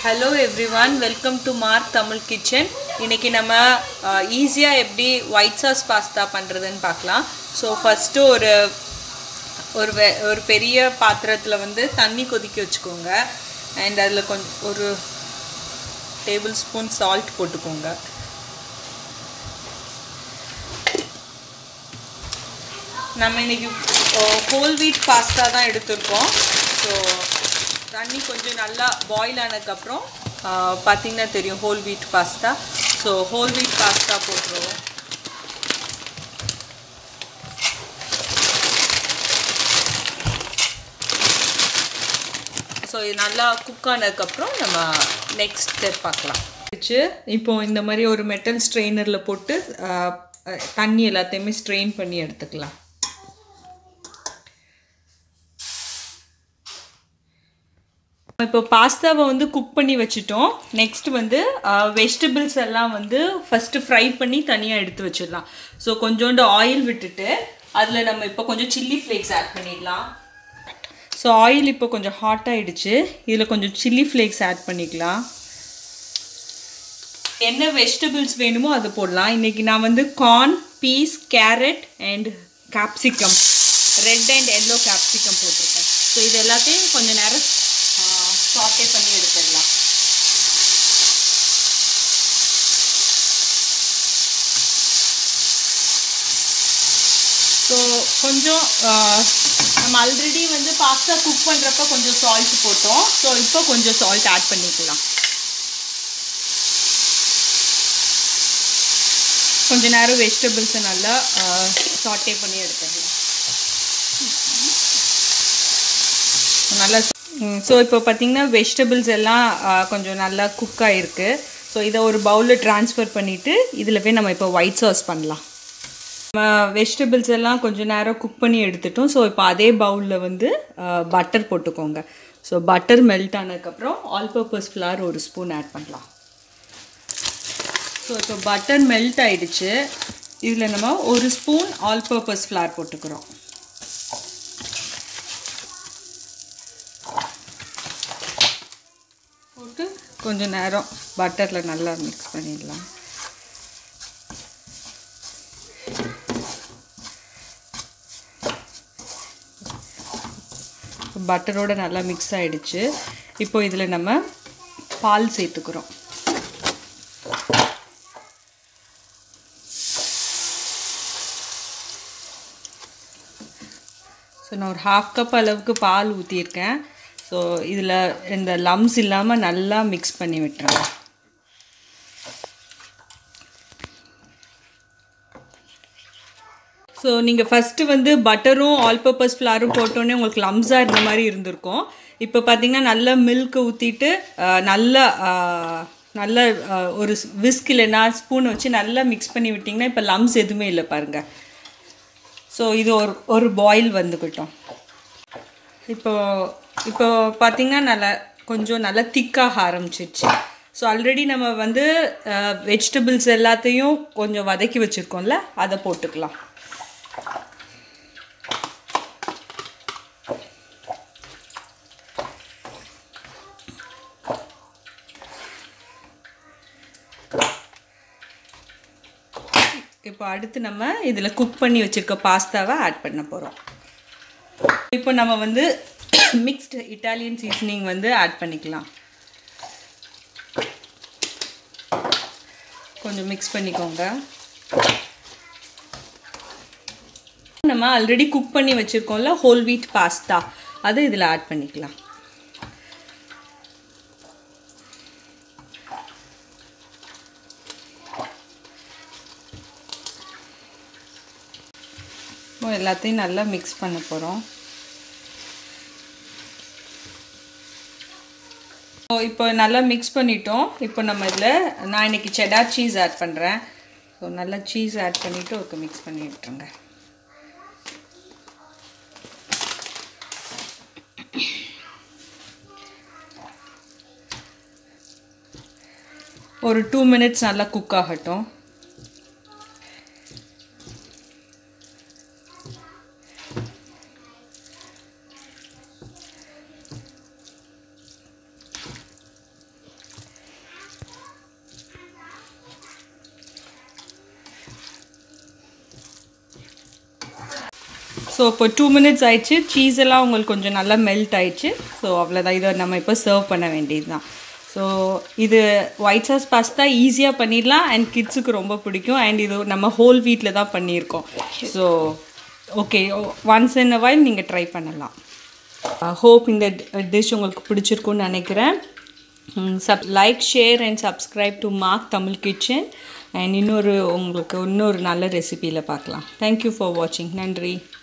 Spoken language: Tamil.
hello everyone welcome to Mark Tamil kitchen இன்றைக்கி நம்ம ஈஸியாக எப்படி ஒயிட் சாஸ் பாஸ்தா பண்ணுறதுன்னு பார்க்கலாம் ஸோ ஃபஸ்ட்டு ஒரு ஒரு வெ ஒரு பெரிய பாத்திரத்தில் வந்து தண்ணி கொதிக்க வச்சுக்கோங்க அண்ட் அதில் கொஞ்சம் ஒரு டேபிள் ஸ்பூன் சால்ட் போட்டுக்கோங்க நம்ம இன்றைக்கி ஹோல் வீட் பாஸ்தா தான் எடுத்திருக்கோம் ஸோ தண்ணி கொஞ்சம் நல்லா பாயில் ஆனதுக்கப்புறம் பார்த்தீங்கன்னா தெரியும் whole wheat pasta so whole wheat pasta போட்டுருவோம் ஸோ இது நல்லா குக் ஆனதுக்கப்புறம் நம்ம நெக்ஸ்ட் ஸ்டெப் பார்க்கலாம் வச்சு இப்போ இந்த மாதிரி ஒரு மெட்டல் ஸ்ட்ரெயினரில் போட்டு தண்ணி எல்லாத்தையுமே ஸ்ட்ரெயின் பண்ணி எடுத்துக்கலாம் இப்போ பாஸ்தாவை வந்து குக் பண்ணி வச்சுட்டோம் நெக்ஸ்ட் வந்து வெஜிடபிள்ஸ் எல்லாம் வந்து ஃபஸ்ட்டு ஃப்ரை பண்ணி தனியாக எடுத்து வச்சிடலாம் ஸோ கொஞ்சோண்டு ஆயில் விட்டுட்டு அதில் நம்ம இப்போ கொஞ்சம் சில்லி ஃப்ளேக்ஸ் ஆட் பண்ணிடலாம் ஸோ ஆயில் இப்போ கொஞ்சம் ஹாட் ஆகிடுச்சு இதில் கொஞ்சம் சில்லி ஃப்ளேக்ஸ் ஆட் பண்ணிக்கலாம் என்ன வெஜிடபிள்ஸ் வேணுமோ அதை போடலாம் இன்றைக்கி நான் வந்து corn peas carrot and capsicum red and yellow capsicum போட்டிருக்கேன் ஸோ இது எல்லாத்தையும் கொஞ்சம் நேரம் சாட்டே பண்ணி எடுத்துடலாம் ஸோ கொஞ்சம் நம்ம ஆல்ரெடி வந்து பாஸ்தா குக் பண்ணுறப்ப கொஞ்சம் சால்ட் போட்டோம் ஸோ இப்போ கொஞ்சம் சால்ட் ஆட் பண்ணிக்கலாம் கொஞ்ச நேரம் வெஜிடபிள்ஸை நல்லா சாட்டே பண்ணி எடுத்துடலாம் நல்லா ஸோ இப்போ பார்த்திங்கன்னா வெஜிடபிள்ஸ் எல்லாம் கொஞ்சம் நல்லா குக் ஆகிருக்கு ஸோ இதை ஒரு பவுலில் ட்ரான்ஸ்ஃபர் பண்ணிவிட்டு இதில் போய் நம்ம இப்போ ஒயிட் சாஸ் பண்ணலாம் நம்ம வெஜிடபிள்ஸ் எல்லாம் கொஞ்சம் நேரம் குக் பண்ணி எடுத்துட்டோம் ஸோ இப்போ அதே பவுலில் வந்து பட்டர் போட்டுக்கோங்க ஸோ பட்டர் மெல்ட் ஆனதுக்கப்புறம் ஆல் பர்பஸ் ஃப்ளார் ஒரு ஸ்பூன் ஆட் பண்ணலாம் ஸோ இப்போ பட்டர் மெல்ட் ஆயிடுச்சு இதில் நம்ம ஒரு ஸ்பூன் ஆல் பர்பஸ் ஃப்ளார் போட்டுக்கிறோம் போட்டு கொஞ்சம் நேரம் பட்டரில் நல்லா மிக்ஸ் பண்ணிடலாம் பட்டரோட நல்லா மிக்ஸ் ஆகிடுச்சு இப்போ இதில் நம்ம பால் சேர்த்துக்கிறோம் ஸோ நான் ஒரு ஹாஃப் கப் அளவுக்கு பால் ஊற்றியிருக்கேன் ஸோ இதில் இந்த லம்ஸ் இல்லாமல் நல்லா மிக்ஸ் பண்ணி விட்டுறேன் ஸோ நீங்கள் ஃபஸ்ட்டு வந்து பட்டரும் ஆல் பர்பஸ் ஃப்ளாரும் போட்டோன்னே உங்களுக்கு லம்ஸாக இருந்த மாதிரி இருந்திருக்கும் இப்போ பார்த்தீங்கன்னா நல்லா மில்க் ஊற்றிட்டு நல்ல நல்ல ஒரு விஸ்க் இல்லைன்னா ஸ்பூன் வச்சு நல்லா மிக்ஸ் பண்ணி விட்டிங்கன்னா இப்போ லம்ஸ் எதுவுமே இல்லை பாருங்கள் ஸோ இது ஒரு ஒரு பாயில் வந்துக்கிட்டோம் இப்போ இப்போ பார்த்திங்கன்னா நல்லா கொஞ்சம் நல்லா திக்காக ஆரம்பிச்சிருச்சு ஸோ ஆல்ரெடி நம்ம வந்து வெஜிடபிள்ஸ் எல்லாத்தையும் கொஞ்சம் வதக்கி வச்சுருக்கோம்ல அதை போட்டுக்கலாம் இப்போ அடுத்து நம்ம இதில் குக் பண்ணி வச்சுருக்க பாஸ்தாவை ஆட் பண்ண போகிறோம் இப்போ நம்ம வந்து மிக்ஸ்டு இட்டாலியன் சீசனிங் வந்து ஆட் பண்ணிக்கலாம் கொஞ்சம் மிக்ஸ் பண்ணிக்கோங்க நம்ம ஆல்ரெடி குக் பண்ணி வச்சுருக்கோம்ல ஹோல் வீட் பாஸ்தா அது இதில் ஆட் பண்ணிக்கலாம் எல்லாத்தையும் நல்லா மிக்ஸ் பண்ண போகிறோம் இப்போ நல்லா மிக்ஸ் பண்ணிட்டோம் இப்போ நம்ம இதில் நான் இன்றைக்கி செடார் சீஸ் ஆட் பண்ணுறேன் ஸோ நல்லா சீஸ் ஆட் பண்ணிவிட்டு ஓகே மிக்ஸ் பண்ணி விட்டுருங்க ஒரு டூ மினிட்ஸ் நல்லா குக் ஆகட்டும் ஸோ இப்போ டூ மினிட்ஸ் ஆயிடுச்சு சீஸ் எல்லாம் உங்களுக்கு கொஞ்சம் நல்லா மெல்ட் ஆயிடுச்சு ஸோ அவ்வளோதான் இதை நம்ம இப்போ சர்வ் பண்ண வேண்டியது தான் ஸோ இது ஒயிட் சாஸ் பாஸ்தா ஈஸியாக பண்ணிடலாம் அண்ட் கிட்ஸுக்கு ரொம்ப பிடிக்கும் அண்ட் இது நம்ம ஹோல் வீட்டில் தான் பண்ணியிருக்கோம் so okay once in a while நீங்கள் ட்ரை பண்ணலாம் ஹோப் இந்த டிஷ் உங்களுக்கு பிடிச்சிருக்குன்னு நினைக்கிறேன் sub like share and subscribe to Mark Tamil kitchen and இன்னொரு உங்களுக்கு இன்னொரு நல்ல ரெசிபியில் பார்க்கலாம் தேங்க்யூ ஃபார் வாட்சிங் நன்றி